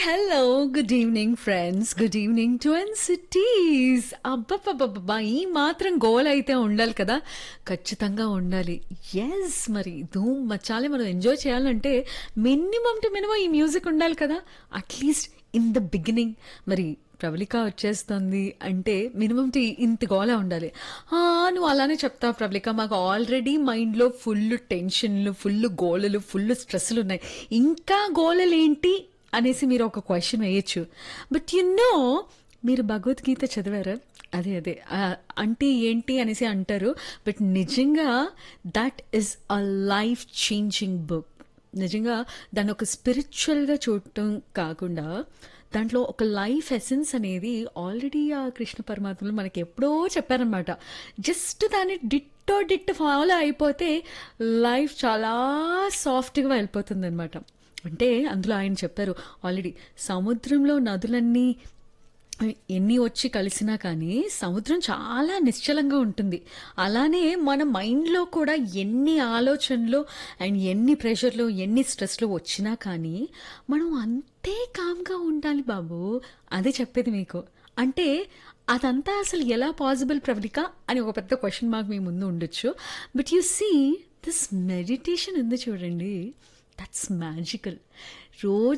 hello good evening friends good evening twin cities అబ్బబ్బబ్బబ్బా ఈ మాత్రం గోల్ అయితే ఉండాలి కదా ఖచ్చితంగా ఉండాలి ఎస్ మరి ధూమ్ మచ్చాలి మనం ఎంజాయ్ చేయాలంటే మినిమం టు మినిమం ఈ మ్యూజిక్ ఉండాలి కదా అట్లీస్ట్ ఇన్ ద బిగినింగ్ మరి ప్రవళిక వచ్చేస్తుంది అంటే మినిమం టీ ఇంత గోల ఉండాలి "ఆ, నువ్వు అలానే చెప్తావు ప్రవళిక మాకు ఆల్రెడీ మైండ్లో ఫుల్ టెన్షన్లు ఫుల్ గోలలు ఫుల్ స్ట్రెస్లు ఉన్నాయి ఇంకా గోలలు ఏంటి అనేసి మీరు ఒక క్వశ్చన్ వేయచ్చు బట్ యు నో మీరు భగవద్గీత చదివారా అదే అదే ఆ, అంటే ఏంటి అనేసి అంటారు బట్ నిజంగా that is a life changing book నిజంగా దాన్ని ఒక స్పిరిచువల్గా చూడటం కాకుండా దాంట్లో ఒక లైఫ్ ఎసెన్స్ అనేది ఆల్రెడీ ఆ కృష్ణ పరమాత్మలు మనకి ఎప్పుడో చెప్పారనమాట జస్ట్ దాన్ని డిట్టో డిట్ ఫాలో అయిపోతే లైఫ్ చాలా సాఫ్ట్గా వెళ్ళిపోతుంది అనమాట అంటే అందులో ఆయన చెప్పారు ఆల్రెడీ సముద్రంలో నదులన్నీ ఎన్ని వచ్చి కలిసినా కానీ సముద్రం చాలా నిశ్చలంగా ఉంటుంది అలానే మన మైండ్లో కూడా ఎన్ని ఆలోచనలు అండ్ ఎన్ని ప్రెషర్లు ఎన్ని స్ట్రెస్లు వచ్చినా కానీ మనం అంతే కామ్గా ఉండాలి బాబు అదే చెప్పేది మీకు అంటే అదంతా అసలు ఎలా పాసిబుల్ ప్రవళిక అని ఒక పెద్ద క్వశ్చన్ మార్క్ మీ ముందు ఉండొచ్చు but you see this meditation ఉంది చూడండి దట్స్ మ్యాజికల్ రోజు